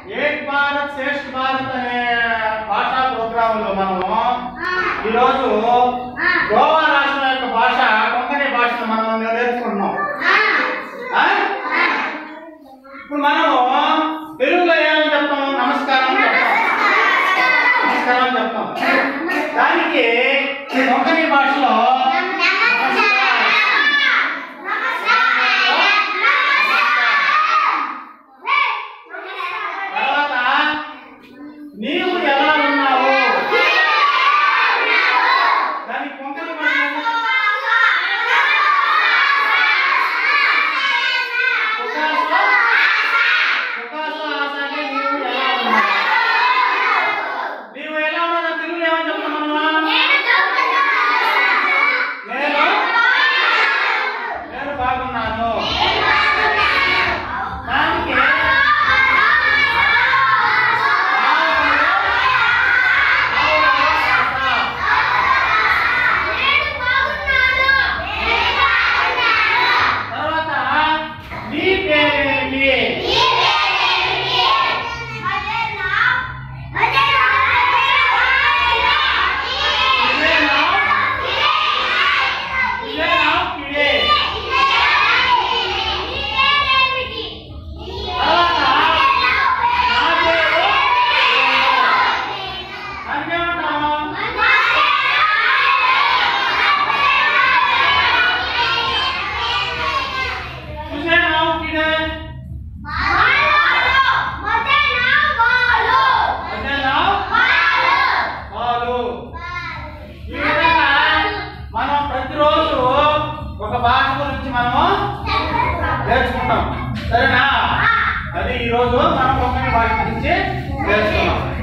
ఏక్ భారత్ శ్రేష్ఠ భారత్ అనే భాషా ప్రోగ్రామ్ లో మనము ఈరోజు గోవా రాష్ట్రం యొక్క భాష కొంకణి భాషను మనం నేర్చుకుంటున్నాం ఆ? ఇప్పుడు మనము తెలుగులో ఏమని చెప్తాం నమస్కారం అని చెప్తాం నమస్కారం అని చెప్తాం దానికి కొంకణి భాషలో తర్వాత నీవు ఎలా ఉన్నావు దానికి కొంకణి భాషలో ఉకాసో ఉకాసో ఆసాగే నీవు ఎలా ఉన్నావు నీవు ఎలా ఉన్నావు తెలుగులో ఏమని చెప్తాం మనం నేను నేను బాగున్నాను దానికి తర్వాత నీ పేరేంటి ఇదేనా ఇదేనా ఇదే తర్వాత నా పేరు అన్నేమంటాము చూసేనా ఇదే అదేనా పాలు ఈ విధంగా మనం ప్రతిరోజు ఒక భాష గురించి మనము నేర్చుకుంటాం సరేనా అది ఈ రోజు మనం కొంకణి భాష గురించి నేర్చుకున్నాం